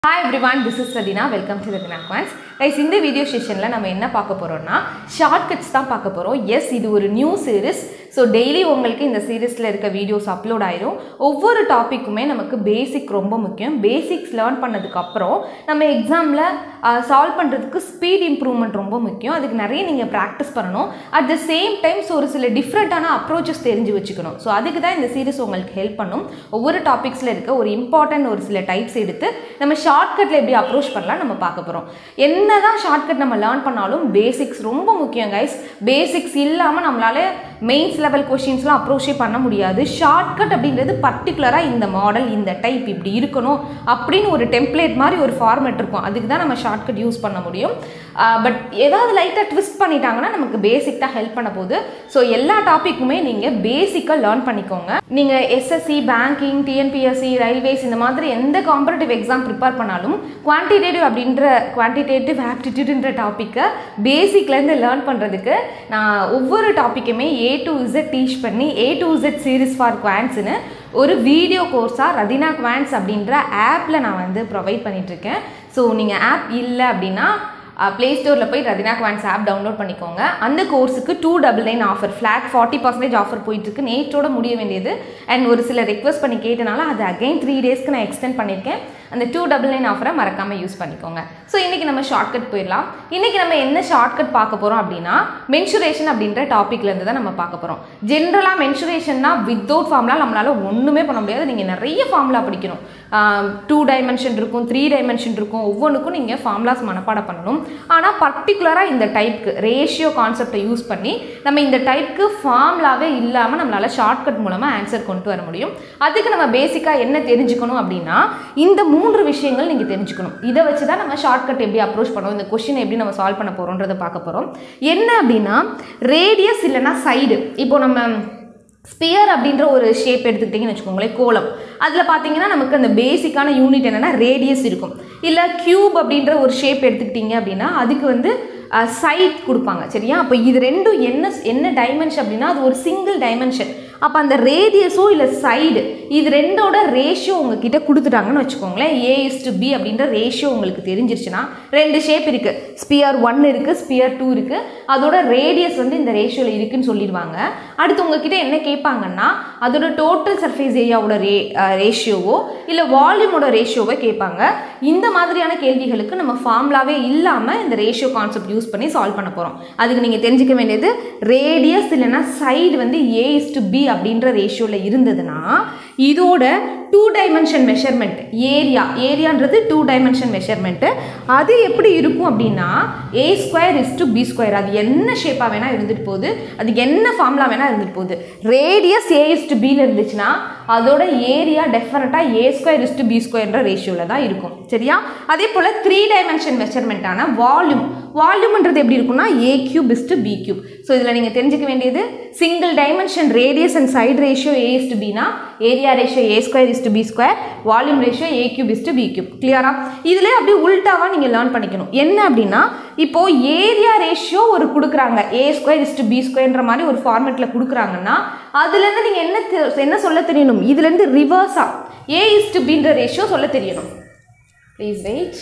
hi everyone this is Rathina welcome to Rathina quants guys இந்த video செஷனில் நம்ம என்ன பார்க்க போகிறோம்னா ஷார்ட்கட்ஸ் தான் பார்க்க போகிறோம் எஸ் இது ஒரு நியூ சீரிஸ் ஸோ டெய்லி உங்களுக்கு இந்த சீரீஸில் இருக்க வீடியோஸ் அப்லோட் ஆயிரும் ஒவ்வொரு டாப்பிக்குமே நமக்கு பேசிக் ரொம்ப முக்கியம் பேசிக்ஸ் லேர்ன் பண்ணதுக்கப்புறம் நம்ம எக்ஸாமில் சால்வ் பண்ணுறதுக்கு ஸ்பீட் இம்ப்ரூவ்மெண்ட் ரொம்ப முக்கியம் அதுக்கு நிறைய நீங்கள் ப்ராக்டிஸ் பண்ணணும் அட் த சேம் டைம்ஸ் ஒரு சில டிஃப்ரெண்ட்டான அப்ரோச்சஸ் தெரிஞ்சு வச்சுக்கணும் ஸோ அதுக்கு தான் இந்த சீரிஸ் உங்களுக்கு ஹெல்ப் பண்ணும் ஒவ்வொரு டாபிக்ஸில் இருக்க ஒரு இம்பார்ட்டன்ட் ஒரு சில டைப்ஸ் எடுத்து நம்ம ஷார்ட்கட்டில் எப்படி அப்ரோச் பண்ணலாம் நம்ம பார்க்க போகிறோம் என்ன தான் ஷார்ட்கட் நம்ம லேர்ன் பண்ணாலும் பேசிக்ஸ் ரொம்ப முக்கியம் கைஸ் பேசிக்ஸ் இல்லாமல் நம்மளால மெயின்ஸ் லெவல் கொஷின்ஸ்லாம் அப்ரோச்சே பண்ண முடியாது ஷார்ட்கட் அப்படின்றது பர்டிகுலராக இந்த மாடல் இந்த டைப் இப்படி இருக்கணும் அப்படின்னு ஒரு டெம்ப்ளேட் மாதிரி ஒரு ஃபார்மேட் இருக்கும் அதுக்கு தான் நம்ம ஷார்ட்கட் யூஸ் பண்ண முடியும் பட் ஏதாவது லைட்டாக ட்விஸ்ட் பண்ணிட்டாங்கன்னா நமக்கு பேசிக் தான் ஹெல்ப் பண்ண போகுது ஸோ எல்லா டாப்பிக்குமே நீங்கள் பேசிக்காக லேர்ன் பண்ணிக்கோங்க நீங்கள் எஸ்எஸ்சி பேங்கிங் டிஎன்பிஎஸ்சி ரயில்வேஸ் இந்த மாதிரி எந்த காம்படிட்டிவ் எக்ஸாம் ப்ரிப்பேர் பண்ணாலும் குவான்டிடேட்டிவ் அப்படின்ற குவான்டிடேட்டிவ் ஆப்டிடியூடுன்ற டாப்பிக்கை பேசிக்லேருந்து லேர்ன் பண்ணுறதுக்கு நான் ஒவ்வொரு டாப்பிக்குமே ஏ டு இசட் டீச் பண்ணி A to Z series for குவான்ஸ்னு ஒரு வீடியோ கோர்ஸாக ரதினா குவான்ஸ் அப்படின்ற ஆப்பில் நான் வந்து ப்ரொவைட் பண்ணிகிட்ருக்கேன் ஸோ நீங்கள் ஆப் இல்லை அப்படின்னா ப்ளே ஸ்டோரில் போய் ரதினா குவான்ஸ் ஆப் டவுன்லோட் பண்ணிக்கோங்க அந்த கோர்ஸுக்கு two double nine offer flat forty percentage offer போயிட்டுருக்கு நேற்றோட முடிய வேண்டியது அண்ட் ஒரு சில ரெக்வஸ்ட் பண்ணி கேட்டனால அது அகைன் த்ரீ டேஸ்க்கு நான் எக்ஸ்டெண்ட் பண்ணியிருக்கேன் அந்த டூ டபுள் நைன் ஆஃபரை மறக்காமல் யூஸ் பண்ணிக்கோங்க ஸோ இன்றைக்கி நம்ம ஷார்ட்கட் போயிடலாம் இன்றைக்கி நம்ம என்ன ஷார்ட்கட் பார்க்க போகிறோம் அப்படின்னா மென்சுரேஷன் அப்படின்ற டாப்பிக்லேருந்து தான் நம்ம பார்க்க போகிறோம் ஜென்ரலாக மென்சுரேஷன்னா வித்தவுட் ஃபார்முலா நம்மளால் ஒன்றுமே பண்ண முடியாது நீங்கள் நிறைய ஃபார்முலா படிக்கணும் டூ டைமென்ஷன் இருக்கும் த்ரீ டைமென்ஷன் இருக்கும் ஒவ்வொன்றுக்கும் நீங்கள் ஃபார்முலாஸ் மனப்பாடம் பண்ணணும் ஆனால் பர்டிகுலராக இந்த டைப்க்கு ரேஷியோ கான்செப்டை யூஸ் பண்ணி நம்ம இந்த டைப்க்கு ஃபார்முலாவே இல்லாமல் நம்மளால் ஷார்ட்கட் மூலமாக ஆன்சர் கொண்டு வர முடியும் அதுக்கு நம்ம பேசிக்காக என்ன தெரிஞ்சுக்கணும் அப்படின்னா இந்த மூன்று விஷயங்கள் நீங்கள் தெரிஞ்சுக்கணும் இதை வச்சு தான் நம்ம ஷார்ட்கட் எப்படி அப்ரோச் பண்ணுவோம் இந்த கொஷினை எப்படி நம்ம சால்வ் பண்ண போகிறோன்றதை பார்க்க போகிறோம் என்ன அப்படின்னா ரேடியஸ் இல்லைன்னா சைடு இப்போ நம்ம ஸ்பியர் அப்படின்ற ஒரு ஷேப் எடுத்துக்கிட்டிங்கன்னு வச்சுக்கோங்களேன் கோலம் அதில் பார்த்தீங்கன்னா நமக்கு அந்த பேசிக்கான யூனிட் என்னென்னா ரேடியஸ் இருக்கும் இல்லை க்யூப் அப்படின்ற ஒரு ஷேப் எடுத்துக்கிட்டிங்க அப்படின்னா அதுக்கு வந்து சைட் கொடுப்பாங்க சரியா அப்போ இது ரெண்டும் என்ன என்ன டைமென்ஷன் அப்படின்னா அது ஒரு சிங்கிள் டைமென்ஷன் அப்போ அந்த ரேடியஸோ இல்லை சைடு இது ரெண்டோட ரேஷியோ உங்ககிட்ட கொடுத்துட்டாங்கன்னு வச்சுக்கோங்களேன் ஏ இஸ் டு பி அப்படின்ற ரேஷியோ உங்களுக்கு தெரிஞ்சிருச்சுன்னா ரெண்டு ஷேப் இருக்குது ஸ்பியர் ஒன் இருக்குது ஸ்பியர் டூ இருக்குது அதோட ரேடியஸ் வந்து இந்த ரேஷியோவில் இருக்குன்னு சொல்லிடுவாங்க அடுத்து உங்ககிட்ட என்ன கேட்பாங்கன்னா அதோட டோட்டல் சர்ஃபேஸ் ஏரியாவோட ரே ரேஷியோவோ இல்லை வால்யூமோட ரேஷியோவோ கேட்பாங்க இந்த மாதிரியான கேள்விகளுக்கு நம்ம ஃபார்முலாவே இல்லாமல் இந்த ரேஷியோ கான்செப்ட் யூஸ் பண்ணி சால்வ் பண்ண போகிறோம் அதுக்கு நீங்கள் தெரிஞ்சுக்க வேண்டியது ரேடியஸ் இல்லைன்னா சைடு வந்து ஏ இஸ் டு பி அப்படின்ற ரேஷியோவில் இருந்ததுன்னா இதோட டூ டைமென்ஷன் மெஷர்மெண்ட் ஏரியா ஏரியான்றது டூ டைமென்ஷன் மெஷர்மெண்ட்டு அது எப்படி இருக்கும் அப்படின்னா A square is to B square அது என்ன ஷேப்பாக வேணால் இருந்துட்டு போகுது அது என்ன ஃபார்முலா வேணால் இருந்துட்டு போகுது ரேடியஸ் ஏ இஸ் டு பியில் இருந்துச்சுன்னா அதோட ஏரியா டெஃபினட்டாக A square is to B ஸ்கொயர்ன்ற ரேஷியோவில் தான் இருக்கும் சரியா அதே போல் த்ரீ டைமென்ஷன் மெஷர்மெண்ட்டான வால்யூம் வால்யூம்ன்றது எப்படி இருக்கும்னா A cube is to B cube so இதில் நீங்கள் தெரிஞ்சுக்க வேண்டியது single dimension radius and side ratio A is to பினா area ratio A square is to B square volume ratio A cube is to B cube கிளியரா இதில் அப்படியே உல்ட்டாவாக நீங்கள் learn பண்ணிக்கணும் என்ன அப்படின்னா இப்போ ஏரியா ரேஷியோ ஒரு கொடுக்குறாங்க A square is to B ஸ்கொயர்ன்ற மாதிரி ஒரு ஃபார்மேட்டில் கொடுக்குறாங்கன்னா அதுலேருந்து நீங்கள் என்ன என்ன சொல்ல தெரியணும் இதுலேருந்து ரிவர்ஸாக ஏ இஸ் டு பின்ற ரேஷியோ சொல்ல தெரியணும் ப்ளீஸ் வெயிட்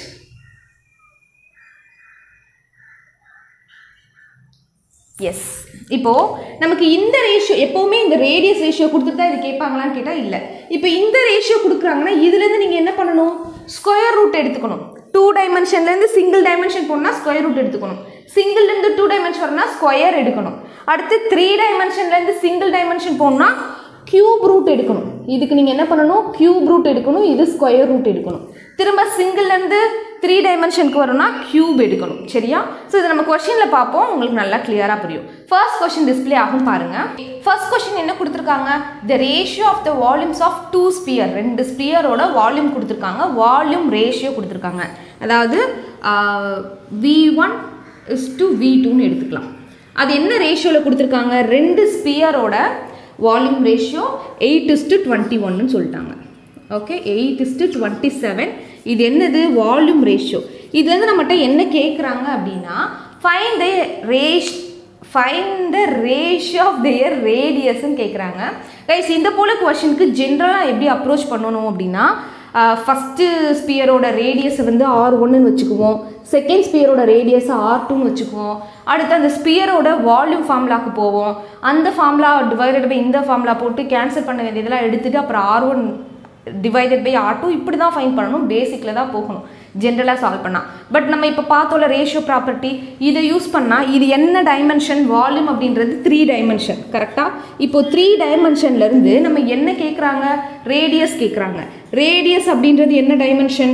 எஸ் இப்போது நமக்கு இந்த ரேஷியோ எப்போவுமே இந்த ரேடியஸ் ரேஷியோ கொடுத்துட்டு தான் இது கேட்பாங்களான்னு கேட்டால் இல்லை இப்போ இந்த ரேஷியோ கொடுக்குறாங்கன்னா இதுலேருந்து நீங்கள் என்ன பண்ணணும் ஸ்கொயர் ரூட் எடுத்துக்கணும் டூ டைமென்ஷன்லேருந்து சிங்கிள் டைமென்ஷன் போனால் ஸ்கொயர் ரூட் எடுத்துக்கணும் சிங்கிள்லேருந்து டூ டைமென்ஷன் வரணும்னா ஸ்கொயர் எடுக்கணும் அடுத்து த்ரீ டைமென்ஷன்லேருந்து சிங்கிள் டைமென்ஷன் போனால் க்யூப் ரூட் எடுக்கணும் இதுக்கு நீங்கள் என்ன பண்ணணும் க்யூப் ரூட் எடுக்கணும் இது ஸ்கொயர் ரூட் எடுக்கணும் திரும்ப சிங்கிள்லேருந்து த்ரீ டைமென்ஷனுக்கு வரும்னா க்யூப் எடுக்கணும் சரியா ஸோ இதை நம்ம கொஷினில் பார்ப்போம் உங்களுக்கு நல்லா கிளியராக புரியும் ஃபர்ஸ்ட் கொஷின் டிஸ்பிளே ஆகும் பாருங்கள் ஃபர்ஸ்ட் கொஷின் என்ன கொடுத்துருக்காங்க the ratio of the volumes of two sphere ரெண்டு ஸ்பியரோட வால்யூம் கொடுத்துருக்காங்க வால்யூம் ரேஷியோ கொடுத்துருக்காங்க அதாவது V one is to V டூன்னு எடுத்துக்கலாம் அது என்ன ரேஷியோவில் கொடுத்துருக்காங்க ரெண்டு ஸ்பியரோட volume ratio eight is to twenty ஒன்னு சொல்லிட்டாங்க okay eight is to twenty seven இது என்னது வால்யூம் ரேஷியோ இதுலேருந்து நம்மகிட்ட என்ன கேட்குறாங்க அப்படின்னா find the ra find the ratio of their ரேடியஸ்ன்னு கேட்குறாங்க கைஸ் இந்த போல கொஷனுக்கு ஜென்ரலாக எப்படி அப்ரோச் பண்ணணும் அப்படின்னா ஃபஸ்ட்டு ஸ்பியரோட ரேடியஸை வந்து ஆர் ஒன்றுன்னு வச்சுக்குவோம் செகண்ட் ஸ்பியரோட ரேடியஸை ஆர் டூன்னு வச்சுக்குவோம் அடுத்து அந்த ஸ்பியரோட வால்யூம் ஃபார்முலாக்கு போவோம் அந்த ஃபார்முலா டிவைடட் பை இந்த ஃபார்முலா போட்டு கேன்சல் பண்ண வேண்டியதெல்லாம் எடுத்துகிட்டு அப்புறம் R one divided by R two இப்படி தான் ஃபைன் பண்ணணும் பேசிக்கில் தான் போகணும் ஜென்ரலாக சால்வ் பண்ணால் பட் நம்ம இப்போ பார்த்தோம்ல ரேஷியோ ப்ராப்பர்ட்டி இதை யூஸ் பண்ணால் இது என்ன டைமென்ஷன் வால்யூம் அப்படின்றது த்ரீ டைமென்ஷன் கரெக்டாக இப்போ த்ரீ டைமென்ஷன்லேருந்து நம்ம என்ன கேட்குறாங்க ரேடியஸ் கேட்குறாங்க ரேடியஸ் அப்படின்றது என்ன டைமென்ஷன்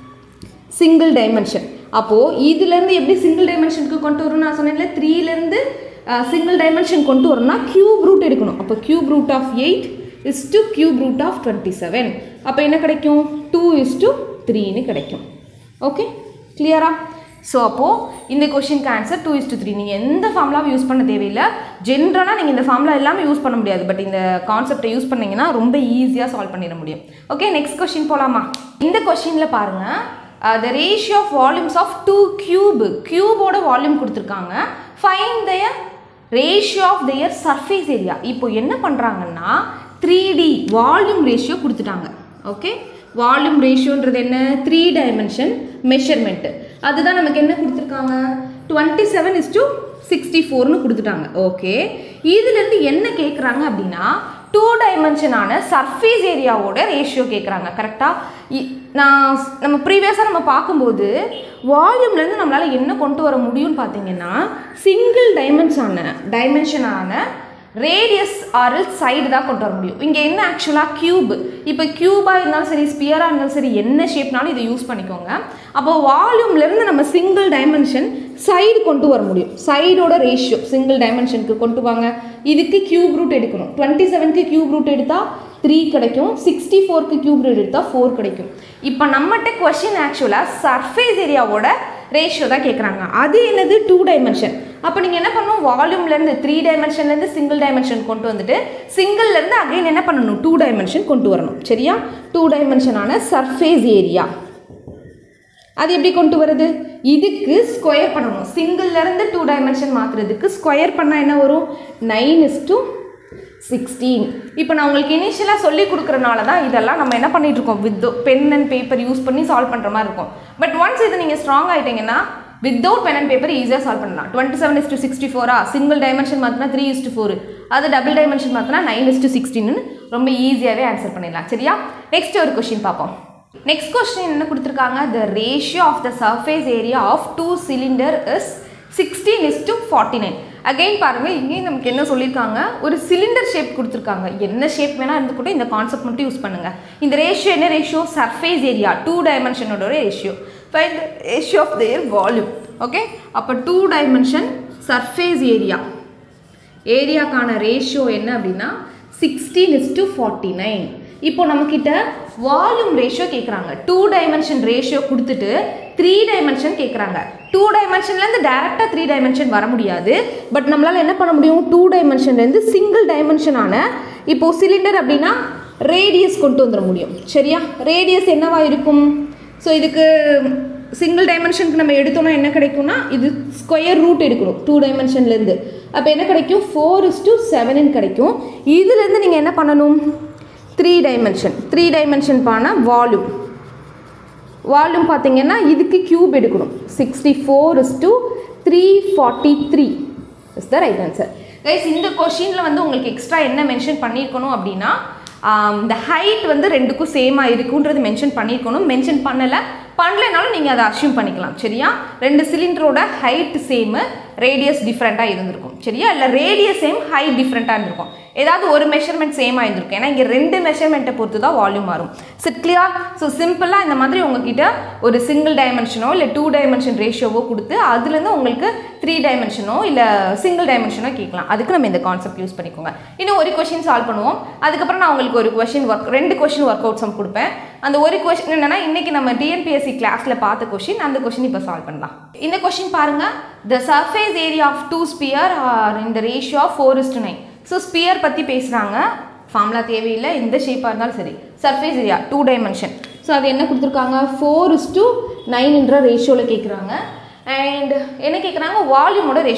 சிங்கிள் டைமென்ஷன் அப்போது இதுலேருந்து எப்படி சிங்கிள் டைமென்ஷனுக்கு கொண்டு வரணும் நான் சொன்னேன்ல த்ரீலேருந்து சிங்கிள் டைமென்ஷன் கொண்டு வரணும்னா கியூப் ரூட் எடுக்கணும் அப்போ cube root of eight is to cube root of twenty seven அப்போ என்ன கிடைக்கும் டூ இஸ் டு த்ரீன்னு கிடைக்கும் ஓகே கிளியரா ஸோ அப்போது இந்த கொஷினுக்கு answer two is to three நீங்கள் எந்த ஃபார்முலாவும் யூஸ் பண்ண தேவையில்லை ஜென்ரலாக நீங்கள் இந்த ஃபார்முலா எல்லாமே யூஸ் பண்ண முடியாது பட் இந்த கான்செப்டை யூஸ் பண்ணீங்கன்னா ரொம்ப ஈஸியாக சால்வ் பண்ணிட முடியும் ஓகே நெக்ஸ்ட் கொஷின் போகலாமா இந்த கொஷினில் பாருங்கள் த ratio of volumes of two cube கியூபோட volume கொடுத்துருக்காங்க fine their ratio of their surface area இப்போ என்ன பண்ணுறாங்கன்னா த்ரீ டி வால்யூம் ரேஷியோ கொடுத்துட்டாங்க ஓகே வால்யூம் ரேஷியோன்றது என்ன த்ரீ டைமென்ஷன் மெஷர்மெண்ட்டு அதுதான் நமக்கு என்ன கொடுத்துருக்காங்க twenty seven is to sixty ஃபோர்னு கொடுத்துட்டாங்க ஓகே இதுலேருந்து என்ன கேட்குறாங்க அப்படின்னா டூ டைமென்ஷனான சர்ஃபேஸ் ஏரியாவோட ரேஷியோ கேட்குறாங்க கரெக்டாக நான் நம்ம ப்ரீவியஸாக நம்ம பார்க்கும்போது வால்யூம்லேருந்து நம்மளால் என்ன கொண்டு வர முடியும்னு பார்த்தீங்கன்னா சிங்கிள் டைமென்ஷனான டைமென்ஷனான ரேடியஸ் ஆரில் சைடு தான் கொண்டு வர முடியும் இங்கே என்ன ஆக்சுவலாக கியூப் இப்போ கியூபாக இருந்தாலும் சரி ஸ்பியராக இருந்தாலும் சரி என்ன ஷேப்னாலும் இதை யூஸ் பண்ணிக்கோங்க அப்போ வால்யூம்லேருந்து நம்ம சிங்கிள் டைமென்ஷன் சைடு கொண்டு வர முடியும் சைடோட ரேஷியோ சிங்கிள் டைமென்ஷனுக்கு கொண்டு வாங்க இதுக்கு கியூப் ரூட் எடுக்கணும் டுவெண்ட்டி செவனுக்கு கியூப் ரூட் எடுத்தால் த்ரீ கிடைக்கும் சிக்ஸ்டி ஃபோருக்கு கியூப் ரூட் எடுத்தால் ஃபோர் கிடைக்கும் இப்போ நம்மகிட்ட கொஷின் ஆக்சுவலாக சர்ஃபேஸ் ஏரியாவோட ரேஷியோ தான் கேட்குறாங்க அது என்னது டூ டைமென்ஷன் அப்போ நீங்கள் என்ன பண்ணணும் வால்யூம்லேருந்து த்ரீ டைமென்ஷன்லேருந்து சிங்கிள் டைமென்ஷன் கொண்டு வந்துட்டு சிங்கிள்லேருந்து அகைன் என்ன பண்ணணும் டூ டைமென்ஷன் கொண்டு வரணும் சரியா டூ டைமென்ஷனான சர்ஃபேஸ் ஏரியா அது எப்படி கொண்டு வருது இதுக்கு ஸ்கொயர் பண்ணணும் சிங்கிள்லேருந்து டூ டைமென்ஷன் மாற்றுறதுக்கு ஸ்கொயர் பண்ணால் என்ன வரும் நைன் இஸ் டூ சிக்ஸ்டீன் இப்போ நான் உங்களுக்கு இனிஷியலாக சொல்லி கொடுக்குறனால தான் இதெல்லாம் நம்ம என்ன பண்ணிட்டு இருக்கோம் with pen and paper use பண்ணி சால்வ் பண்ணுற மாதிரி இருக்கும் பட் ஒன்ஸ் இது நீங்கள் ஸ்ட்ராங் ஆகிட்டீங்கன்னா வித்தவுட் பென் அண்ட் பேப்பர் ஈஸியாக சால்வ் பண்ணலாம் twenty seven is to sixty ஃபோரா சிங்கிள் டைமென்ஷன் மாற்றினா த்ரீ இஸ் டு ஃபோர் அது டபுள் டைமென்ஷன் மாற்றினா நைன் இஸ் டு சிக்ஸ்டீன்னு ரொம்ப ஈஸியாகவே ஆன்சர் பண்ணிடலாம் சரியா நெக்ஸ்ட் ஒரு கொஷின் பார்ப்போம் நெக்ஸ்ட் கொஸ்டின் என்ன கொடுத்துருக்காங்க the ratio of the surface area of two cylinder is sixteen is to forty nine again பாருங்கள் இங்கேயும் நமக்கு என்ன சொல்லியிருக்காங்க ஒரு சிலிண்டர் ஷேப் கொடுத்துருக்காங்க என்ன ஷேப் வேணால் இருந்து கூட இந்த கான்செப்ட் மட்டும் யூஸ் பண்ணுங்கள் இந்த ரேஷியோ என்ன ரேஷியோ சர்ஃபேஸ் ஏரியா டூ டைமென்ஷனோட ratio fine ratio of their volume okay அப்போ டூ டைமென்ஷன் சர்ஃபேஸ் ஏரியா ஏரியாக்கான ரேஷியோ என்ன அப்படின்னா sixteen is to forty nine இப்போ நம்மக்கிட்ட வால்யூம் ரேஷியோ கேட்குறாங்க டூ டைமென்ஷன் ரேஷியோ கொடுத்துட்டு த்ரீ டைமென்ஷன் கேட்குறாங்க டூ டைமென்ஷன்லேருந்து டேரெக்டாக த்ரீ டைமென்ஷன் வர முடியாது பட் நம்மளால் என்ன பண்ண முடியும் டூ டைமென்ஷன்லேருந்து சிங்கிள் டைமென்ஷனான இப்போது சிலிண்டர் அப்படின்னா ரேடியஸ் கொண்டு வந்துட முடியும் சரியா ரேடியஸ் என்னவா இருக்கும் ஸோ இதுக்கு சிங்கிள் டைமென்ஷனுக்கு நம்ம எடுத்தோம்னா என்ன கிடைக்கும்னா இது ஸ்கொயர் ரூட் எடுக்கணும் டூ டைமென்ஷன்லேருந்து அப்போ என்ன கிடைக்கும் ஃபோர் இஸ் டு செவனுன்னு கிடைக்கும் இதுலேருந்து நீங்கள் என்ன பண்ணணும் த்ரீ டைமென்ஷன் த்ரீ டைமென்ஷன் பான வால்யூம் வால்யூம் பார்த்தீங்கன்னா இதுக்கு கியூப் எடுக்கணும் sixty four is to three forty three is the right answer guys இந்த கொஷினில் வந்து உங்களுக்கு எக்ஸ்ட்ரா என்ன மென்ஷன் பண்ணியிருக்கணும் அப்படின்னா இந்த ஹைட் வந்து ரெண்டுக்கும் சேமாக இருக்குன்றது மென்ஷன் பண்ணியிருக்கணும் மென்ஷன் பண்ணலை பண்ணலைனாலும் நீங்கள் அதை அஷ்யூம் பண்ணிக்கலாம் சரியா ரெண்டு சிலிண்டரோட ஹைட் சேமு ரேடியஸ் டிஃப்ரெண்ட்டாக இருந்திருக்கும் சரியா இல்லை ரேடியஸ் சேம் ஹைட் டிஃப்ரெண்ட்டாக இருந்திருக்கும் ஏதாவது ஒரு மெஷர்மெண்ட் சேமாக இருந்திருக்கும் ஏன்னா இங்கே ரெண்டு மெஷர்மெண்ட்டை பொறுத்து தான் வால்யூம் மாறும் சிட் கிளியர் ஸோ சிம்பிளாக இந்த மாதிரி உங்ககிட்ட ஒரு சிங்கிள் டைமென்ஷனோ இல்லை டூ டைமென்ஷன் ரேஷியோவோ கொடுத்து அதுலேருந்து உங்களுக்கு த்ரீ டைமென்ஷனோ இல்லை சிங்கிள் டைமென்ஷனோ கேட்கலாம் அதுக்கு நம்ம இந்த கான்செப்ட் யூஸ் பண்ணிக்கோங்க இன்னும் ஒரு கொஷின் சால்வ் பண்ணுவோம் அதுக்கப்புறம் நான் உங்களுக்கு ஒரு கொஷின் ஒர்க் ரெண்டு கொஷின் ஒர்க் அவுட் சம் கொடுப்பேன் அந்த ஒரு கொஷின் என்னன்னா இன்னைக்கு நம்ம டிஎன்பிஎஸ்சி கிளாஸில் பார்த்த கொஷின் அந்த கொஷின் இப்போ சால்வ் பண்ணலாம் இந்த கொஷின் பாருங்க the surface area of two sphere are இந்த ratio of four is to nine so sphere பற்றி பேசுகிறாங்க ஃபார்முலா தேவையில்லை எந்த ஷேப்பாக இருந்தாலும் சரி surface area two dimension so அது என்ன கொடுத்துருக்காங்க ஃபோர் இஸ் டு நைன்ன்ற ரேஷியோவில் கேட்குறாங்க அண்ட் என்ன கேட்குறாங்க வால்யூமோட ரேஷியோ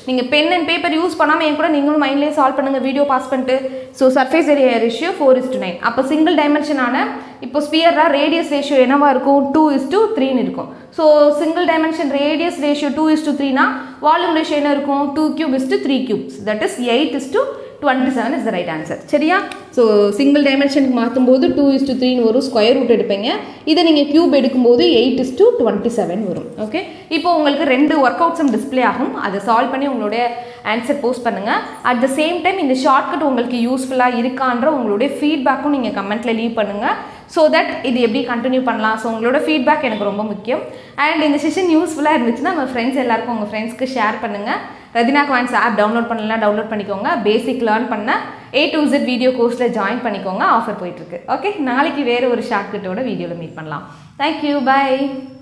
நீங்கள் பென் அண்ட் பேப்பர் யூஸ் பண்ணாமல் என் கூட நீங்களும் மைண்ட்லேயே சால்வ் பண்ணுங்கள் வீடியோ பாஸ் பண்ணிட்டு so surface area ratio four is to nine அப்போ சிங்கிள் டைமென்ஷனான இப்போ ஸ்பியராக ரேடியஸ் ரேஷியோ என்னவா இருக்கும் டூ இஸ் டு த்ரீன்னு இருக்கும் so single dimension radius ratio two is to த்ரீனா வால்யூம் ரேஷியோ என்ன இருக்கும் two cube is to three cubes that is eight is to twenty seven is the right answer சரியா so single டைமென்ஷனுக்கு மாற்றும்போது two is to த்ரீன்னு வரும் square root எடுப்பீங்க இதை நீங்கள் கியூப் எடுக்கும்போது eight is to twenty seven வரும் ஓகே இப்போ உங்களுக்கு ரெண்டு ஒர்க் அவுட்ஸும் டிஸ்பிளே ஆகும் அதை சால்வ் பண்ணி உங்களுடைய ஆன்சர் போஸ்ட் பண்ணுங்கள் அட் த சேம் டைம் இந்த ஷார்ட்கட் உங்களுக்கு யூஸ்ஃபுல்லாக இருக்கான்ற உங்களுடைய ஃபீட்பேக்கும் நீங்கள் கமெண்ட்டில் லீவ் பண்ணுங்கள் ஸோ தட் இது எப்படி கண்டினியூ பண்ணலாம் ஸோ உங்களோட ஃபீட்பேக் எனக்கு ரொம்ப முக்கியம் அண்ட் இந்த செஷன் யூஸ்ஃபுல்லாக இருந்துச்சுன்னா நம்ம ஃப்ரெண்ட்ஸ் எல்லாருக்கும் உங்கள் ஃப்ரெண்ட்ஸ்க்கு ஷேர் பண்ணுங்கள் ரதினா குவான்ஸ் ஆப் டவுன்லோட் பண்ணலாம் டவுன்லோட் பண்ணிக்கோங்க பேசிக் லேர்ன் பண்ண ஏ டு Z வீடியோ கோர்ஸில் ஜாயின் பண்ணிக்கோங்க ஆஃபர் போயிட்டுருக்கு ஓகே நாளைக்கு வேறு ஒரு ஷார்ட்கட்டோட வீடியோவில் மீட் பண்ணலாம் தேங்க்யூ பை